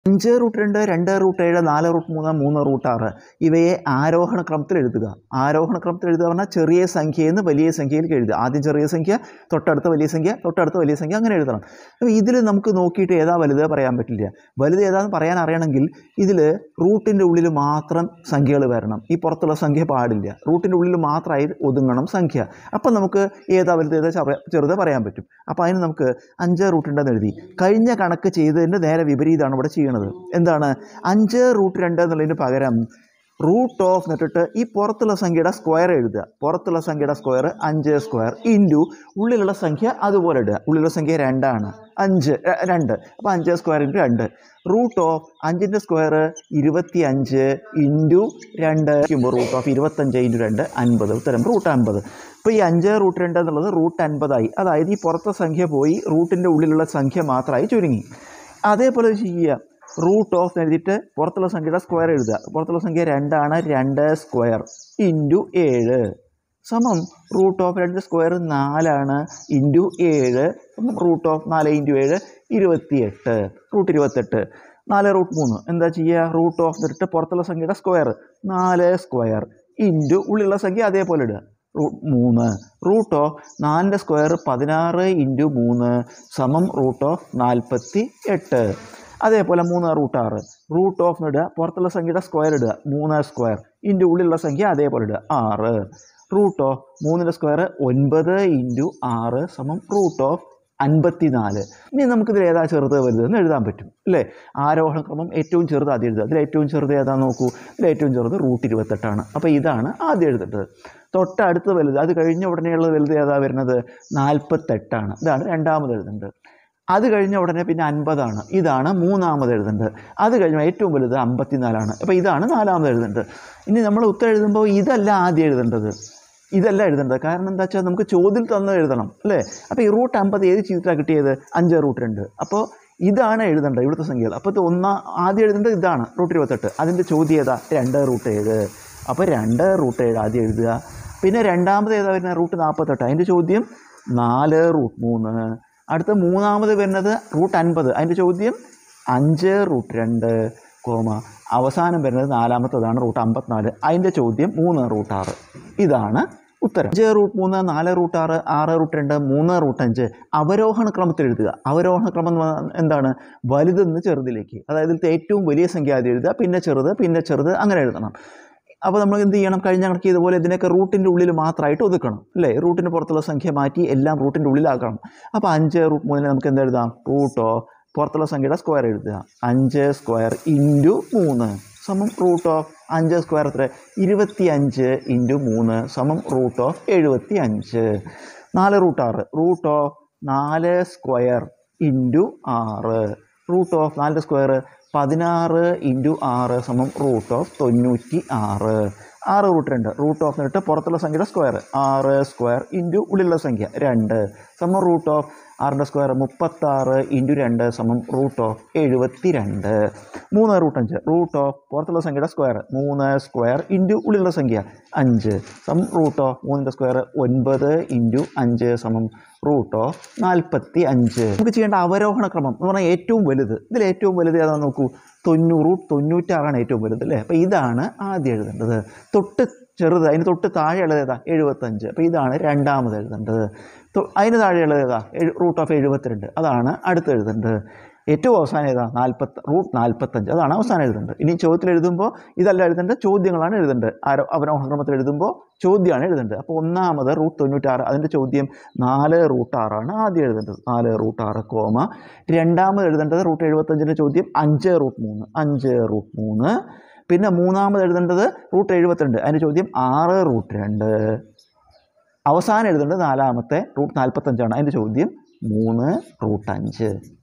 അഞ്ച് റൂട്ട് രണ്ട് രണ്ട് റൂട്ട് ഏഴ് നാല് റൂട്ട് മൂന്ന് മൂന്ന് റൂട്ട് ആറ് ഇവയെ ആരോഹണ ക്രമത്തിൽ എഴുതുക ആരോഹണ ക്രമത്തിൽ എഴുതുക പറഞ്ഞാൽ ചെറിയ സംഖ്യയിൽ നിന്ന് വലിയ സംഖ്യയിലേക്ക് എഴുതുക ആദ്യം ചെറിയ സംഖ്യ തൊട്ടടുത്ത വലിയ സംഖ്യ തൊട്ടടുത്ത വലിയ സംഖ്യ അങ്ങനെ എഴുതണം അപ്പോൾ ഇതിൽ നമുക്ക് നോക്കിയിട്ട് ഏതാ വലുത് പറയാൻ പറ്റില്ല വലുത് ഏതാന്ന് പറയാൻ അറിയണമെങ്കിൽ ഇതിൽ റൂട്ടിൻ്റെ ഉള്ളിൽ മാത്രം സംഖ്യകൾ വരണം ഈ പുറത്തുള്ള സംഖ്യ പാടില്ല റൂട്ടിൻ്റെ ഉള്ളിൽ മാത്രമായി ഒതുങ്ങണം സംഖ്യ അപ്പം നമുക്ക് ഏതാ വലുത് ഏതാ ചെറു- ചെറുത് പറയാൻ പറ്റും അപ്പോൾ അതിന് നമുക്ക് അഞ്ച് റൂട്ടുണ്ടെന്ന് എഴുതി കഴിഞ്ഞ കണക്ക് ചെയ്തതിൻ്റെ നേരെ വിപരീതമാണ് ഇവിടെ ചെയ്യണത് എന്താണ് അഞ്ച് റൂട്ട് രണ്ട് എന്നുള്ളതിന് പകരം റൂട്ട് ഓഫ് എന്നിട്ടിട്ട് ഈ പുറത്തുള്ള സംഖ്യയുടെ സ്ക്വയർ എഴുതുക പുറത്തുള്ള സംഖ്യയുടെ സ്ക്വയർ അഞ്ച് സ്ക്വയർ ഇൻറ്റു ഉള്ളിലുള്ള സംഖ്യ അതുപോലെ ഇടുക ഉള്ളിലുള്ള സംഖ്യ രണ്ടാണ് അഞ്ച് ര- രണ്ട് അപ്പോൾ അഞ്ച് സ്ക്വയർ ഇൻറ്റു രണ്ട് റൂട്ട് ഓഫ് അഞ്ചിൻ്റെ സ്ക്വയർ ഇരുപത്തി അഞ്ച് ഇൻറ്റു രണ്ട് വയ്ക്കുമ്പോൾ റൂട്ട് ഓഫ് ഇരുപത്തഞ്ച് ഇൻറ്റു രണ്ട് അൻപത് ഉത്തരം റൂട്ട് അൻപത് ഇപ്പോൾ ഈ അഞ്ച് റൂട്ട് രണ്ട് എന്നുള്ളത് റൂട്ട് അൻപതായി അതായത് ഈ പുറത്തെ സംഖ്യ പോയി റൂട്ടിൻ്റെ ഉള്ളിലുള്ള സംഖ്യ മാത്രമായി ചുരുങ്ങി അതേപോലെ ചെയ്യുക റൂട്ട് ഓഫ് എഴുതിയിട്ട് പുറത്തുള്ള സംഖ്യയുടെ സ്ക്വയർ എഴുതുക പുറത്തുള്ള സംഖ്യ രണ്ടാണ് രണ്ട് സ്ക്വയർ ഇൻറ്റു ഏഴ് സമം റൂട്ട് ഓഫ് രണ്ട് സ്ക്വയർ നാലാണ് ഇൻറ്റു ഏഴ് സമം റൂട്ട് ഓഫ് നാല് ഇൻറ്റു ഏഴ് ഇരുപത്തിയെട്ട് റൂട്ട് ഇരുപത്തെട്ട് നാല് റൂട്ട് മൂന്ന് എന്താ ചെയ്യുക റൂട്ട് ഓഫ് എന്നിട്ട് പുറത്തുള്ള സംഖ്യയുടെ സ്ക്വയർ നാല് സ്ക്വയർ ഇൻറ്റു ഉള്ളിലുള്ള സംഖ്യ അതേപോലെ ഇടുക റൂട്ട് മൂന്ന് റൂട്ട് ഓഫ് നാലിൻ്റെ സ്ക്വയർ പതിനാറ് ഇൻറ്റു മൂന്ന് സമം റൂട്ട് ഓഫ് നാൽപ്പത്തി എട്ട് അതേപോലെ മൂന്ന് റൂട്ട് ആറ് റൂട്ട് ഓഫ് ഇടുക പുറത്തുള്ള സംഖ്യയുടെ സ്ക്വയർ ഇടുക മൂന്ന് സ്ക്വയർ ഇൻറ്റു ഉള്ളിലുള്ള സംഖ്യ അതേപോലെ ഇടുക ആറ് റൂട്ട് ഓഫ് മൂന്നിൻ്റെ സ്ക്വയർ ഒൻപത് ഇൻറ്റു ആറ് സമം റൂട്ട് ഓഫ് അൻപത്തിനാല് ഇനി നമുക്കിതിൽ ഏതാ ചെറുത് വലുത് എന്ന് എഴുതാൻ പറ്റും അല്ലേ ആരോഹണ ക്രമം ഏറ്റവും ചെറുത് ആദ്യം എഴുതുക അതിൽ ഏറ്റവും ചെറുത് ഏതാ നോക്കൂ ഇതിൽ ഏറ്റവും ചെറുത് റൂട്ട് ഇരുപത്തെട്ടാണ് അപ്പോൾ ഇതാണ് ആദ്യം എഴുതേണ്ടത് തൊട്ടടുത്ത വലുത് അത് കഴിഞ്ഞ ഉടനെയുള്ള വലുത് ഏതാ വരുന്നത് നാൽപ്പത്തെട്ടാണ് ഇതാണ് രണ്ടാമത് എഴുതേണ്ടത് അത് കഴിഞ്ഞ ഉടനെ പിന്നെ അൻപതാണ് ഇതാണ് മൂന്നാമത് എഴുതേണ്ടത് അത് കഴിഞ്ഞ ഏറ്റവും വലുത് അമ്പത്തിനാലാണ് അപ്പോൾ ഇതാണ് നാലാമത് എഴുതേണ്ടത് ഇനി നമ്മൾ ഉത്തരം എഴുതുമ്പോൾ ഇതല്ല ആദ്യം എഴുതേണ്ടത് ഇതല്ല എഴുതേണ്ടത് കാരണം എന്താ വെച്ചാൽ നമുക്ക് ചോദ്യം തന്നത് എഴുതണം അല്ലേ അപ്പോൾ ഈ റൂട്ട് അമ്പത് ഏത് ചെയ്തിട്ടാണ് കിട്ടിയത് അഞ്ച് റൂട്ട് രണ്ട് അപ്പോൾ ഇതാണ് എഴുതേണ്ടത് ഇവിടുത്തെ സംഖ്യകൾ അപ്പോൾ ഇത് ഒന്നാ ആദ്യം എഴുതേണ്ടത് ഇതാണ് റൂട്ട് ഇരുപത്തെട്ട് അതിൻ്റെ ചോദ്യം ഏതാ രണ്ട് റൂട്ട് ഏഴ് അപ്പോൾ രണ്ട് റൂട്ട് ഏഴ് ആദ്യം എഴുതുക പിന്നെ രണ്ടാമത് ഏതാ വരുന്നത് റൂട്ട് നാൽപ്പത്തെട്ട് അതിൻ്റെ ചോദ്യം നാല് റൂട്ട് മൂന്ന് അടുത്ത മൂന്നാമത് വരുന്നത് റൂട്ട് അൻപത് അതിൻ്റെ ചോദ്യം അഞ്ച് റൂട്ട് രണ്ട് കോമ അവസാനം വരുന്നത് നാലാമത്തതാണ് റൂട്ട് അമ്പത്തിനാല് അതിൻ്റെ ചോദ്യം മൂന്ന് റൂട്ട് ആറ് ഇതാണ് ഉത്തരം അഞ്ച് റൂട്ട് മൂന്ന് നാല് റൂട്ട് ആറ് ആറ് റൂട്ട് രണ്ട് മൂന്ന് റൂട്ട് അഞ്ച് അവരോഹണ ക്രമത്തിൽ എഴുതുക അവരോഹണ ക്രമം എന്ന് പറഞ്ഞാൽ എന്താണ് വലുതെന്ന് ചെറുതിലേക്ക് അതായത് ഇതിലത്തെ ഏറ്റവും വലിയ സംഖ്യ ആദ്യം എഴുതുക പിന്നെ ചെറുത് പിന്നെ ചെറുത് അങ്ങനെ എഴുതണം അപ്പോൾ നമ്മൾ എന്ത് ചെയ്യണം കഴിഞ്ഞ കണക്ക് ഇതുപോലെ ഇതിനൊക്കെ റൂട്ടിൻ്റെ ഉള്ളിൽ മാത്രമായിട്ട് ഒതുക്കണം അല്ലേ റൂട്ടിന് പുറത്തുള്ള സംഖ്യ മാറ്റി എല്ലാം റൂട്ടിൻ്റെ ഉള്ളിലാക്കണം അപ്പോൾ അഞ്ച് റൂട്ട് മൂന്നിന് നമുക്ക് എന്ത് എഴുതാം റൂട്ടോ പുറത്തുള്ള സംഖ്യയുടെ സ്ക്വയർ എഴുതുക അഞ്ച് സ്ക്വയർ ഇൻറ്റു മൂന്ന് സമം റൂട്ട് ഓഫ് അഞ്ച് സ്ക്വയർ എത്ര ഇരുപത്തി അഞ്ച് ഇൻറ്റു മൂന്ന് സമം റൂട്ട് ഓഫ് എഴുപത്തി അഞ്ച് നാല് റൂട്ട് ആറ് റൂട്ട് ഓഫ് നാല് സ്ക്വയർ ഇൻറ്റു ആറ് റൂട്ട് ഓഫ് നാലിൻ്റെ സ്ക്വയർ പതിനാറ് ഇൻറ്റു ആറ് സമം റൂട്ട് ഓഫ് തൊണ്ണൂറ്റി ആറ് ആറ് റൂട്ട് രണ്ട് റൂട്ട് ഓഫ് എന്നിട്ട് പുറത്തുള്ള സംഖ്യയുടെ സ്ക്വയർ ആറ് സ്ക്വയർ ഇൻറ്റു ഉള്ളിലുള്ള സംഖ്യ രണ്ട് സമം റൂട്ട് ഓഫ് ആറിൻ്റെ സ്ക്വയർ മുപ്പത്താറ് ഇൻറ്റു രണ്ട് സമം റൂട്ട് ഓഫ് എഴുപത്തി രണ്ട് മൂന്ന് റൂട്ട് അഞ്ച് റൂട്ട് ഓഫ് പുറത്തുള്ള സംഖ്യയുടെ സ്ക്വയർ മൂന്ന് സ്ക്വയർ ഇൻറ്റു ഉള്ളിലുള്ള സംഖ്യ അഞ്ച് സമം റൂട്ട് ഓഫ് മൂന്നിൻ്റെ സ്ക്വയർ ഒൻപത് ഇൻറ്റു അഞ്ച് സമം റൂട്ട് ഓഫ് നാൽപ്പത്തി അഞ്ച് നമുക്ക് ചെയ്യേണ്ട അവരോഹണ ക്രമം എന്ന് പറഞ്ഞാൽ ഏറ്റവും വലുത് ഇതിൽ ഏറ്റവും വലുത് ഏതാണെന്ന് നോക്കൂ തൊണ്ണൂറ് റൂട്ട് തൊണ്ണൂറ്റാറാണ് ഏറ്റവും വലുത് അല്ലേ അപ്പോൾ ഇതാണ് ആദ്യം എഴുതേണ്ടത് തൊട്ട് ചെറുത് അതിന് തൊട്ട് താഴെയുള്ളത് ഏതാ എഴുപത്തഞ്ച് അപ്പോൾ ഇതാണ് രണ്ടാമത് എഴുതേണ്ടത് തൊ- അതിന് താഴെയുള്ളത് ഏതാ എഴു റൂട്ട് ഓഫ് എഴുപത്തിരണ്ട് അതാണ് അടുത്ത് എഴുതേണ്ടത് ഏറ്റവും അവസാനം ഏതാ നാൽപ്പത്തി റൂട്ട് നാൽപ്പത്തഞ്ച് അതാണ് അവസാനം എഴുതേണ്ടത് ഇനി ചോദ്യത്തിൽ എഴുതുമ്പോൾ ഇതല്ല എഴുതേണ്ടത് ചോദ്യങ്ങളാണ് എഴുതേണ്ടത് ആരോ അവരോഹണ ക്രമത്തിൽ എഴുതുമ്പോൾ ചോദ്യമാണ് എഴുതേണ്ടത് അപ്പോൾ ഒന്നാമത് റൂട്ട് തൊണ്ണൂറ്റാറ് അതിൻ്റെ ചോദ്യം നാല് റൂട്ട് ആറാണ് ആദ്യം എഴുതേണ്ടത് നാല് റൂട്ട് ആറ് കോമ രണ്ടാമത് എഴുതേണ്ടത് റൂട്ട് എഴുപത്തഞ്ചിൻ്റെ ചോദ്യം അഞ്ച് റൂട്ട് മൂന്ന് അഞ്ച് റൂട്ട് മൂന്ന് പിന്നെ മൂന്നാമത് എഴുതേണ്ടത് റൂട്ട് എഴുപത്തിരണ്ട് അതിൻ്റെ ചോദ്യം ആറ് റൂട്ട് രണ്ട് അവസാനം എഴുതേണ്ടത് നാലാമത്തെ റൂട്ട് നാൽപ്പത്തഞ്ചാണ് അതിൻ്റെ ചോദ്യം മൂന്ന് റൂട്ട് അഞ്ച്